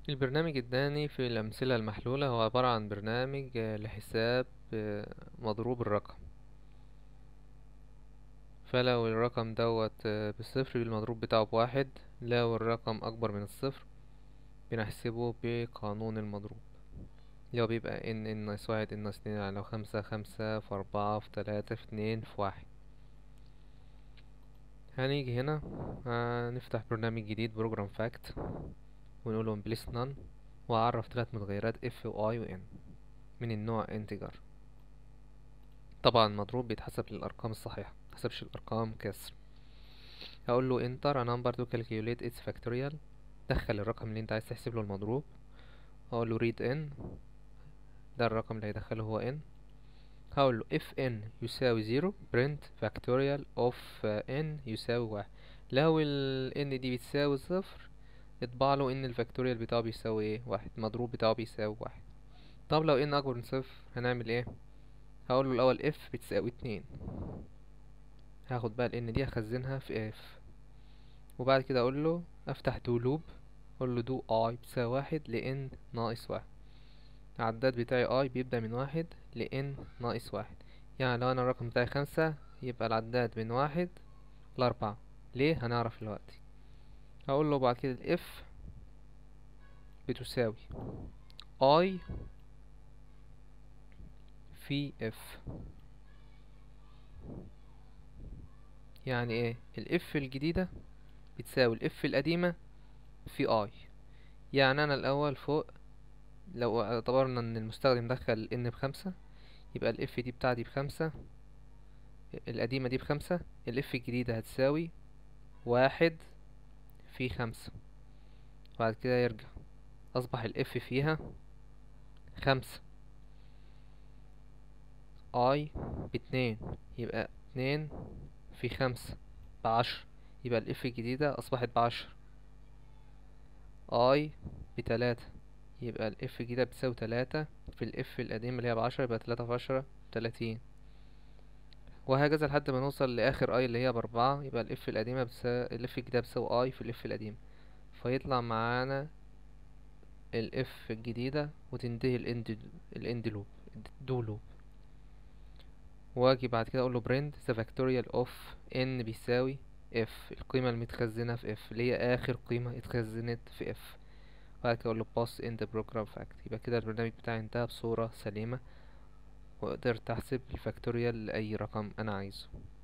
البرنامج الداني في الأمثلة المحلولة هو عبارة عن برنامج آه، لحساب آه، مضروب الرقم فلو الرقم دوت آه، بصفر المضروب بتاعه بواحد لو الرقم أكبر من الصفر بنحسبه بقانون المضروب اللي هو بيبقى ان ان ناقص واحد ان ناقص اتنين يعني لو خمسة خمسة في أربعة في تلاتة في اتنين في واحد هنيجي هنا هنفتح برنامج جديد بروجرام فاكت ونقول له بليس نون وأعرف تلات متغيرات اف و اي و ان من النوع انتجر طبعا مضروب بيتحسب للأرقام الصحيحة متحسبش الأرقام كسر هقول له enter a number to calculate its factorial دخل الرقم اللي انت عايز تحسب له المضروب هقول له read in ده الرقم اللي هيدخله هو n هقول له if n يساوي زيرو print factorial of n يساوي واحد لو ال n دي بتساوي صفر اطبع له ان الفاكتوريال بتاعه بيساوي ايه واحد المضروب بتاعه بيساوي واحد طب لو n اكبر من صفر هنعمل ايه هقول له الاول f بتساوي اتنين هاخد بقى ال n دي اخزنها في f وبعد كده اقول له افتح دو لوب اقول له دو i بتساوي واحد ل n ناقص واحد العداد بتاعي i بيبدأ من واحد ل n ناقص واحد يعني لو انا الرقم بتاعي خمسة يبقى العداد من واحد لأربعة ليه هنعرف دلوقتي هقول له بعد كده ال f بتساوي i في f يعني ايه ال f الجديدة بتساوي ال f القديمة في i يعني انا الاول فوق لو اعتبرنا ان المستخدم دخل n بخمسة يبقى ال f دي بتاعتي بخمسة القديمة دي بخمسة ال f الجديدة هتساوي واحد في خمسة بعد كده يرجع أصبح ال f فيها خمسة i باتنين يبقى اتنين في خمسة بعشرة يبقى ال f الجديدة أصبحت بعشرة i بتلاتة يبقى ال f الجديدة بتساوي تلاتة في ال f القديمة اللي هي بعشرة يبقى تلاتة في عشرة تلاتين وهكذا لحد ما نوصل لآخر i اللي هي بأربعة يبقى ال f القديمة بتساوي ال f الجديدة بتساوي i في ال f القديمة فيطلع معانا ال f الجديدة وتنتهي ال end ال end loop do loop واجي بعد كده اقول له print the factorial of n بيساوي f القيمة المتخزنة في f اللي هي آخر قيمة اتخزنت في f بعد كده اقول له pass in the program fact يبقى كده البرنامج بتاعي انتهى بصورة سليمة وقدرت احسب الفاكتوريال لأي رقم انا عايزه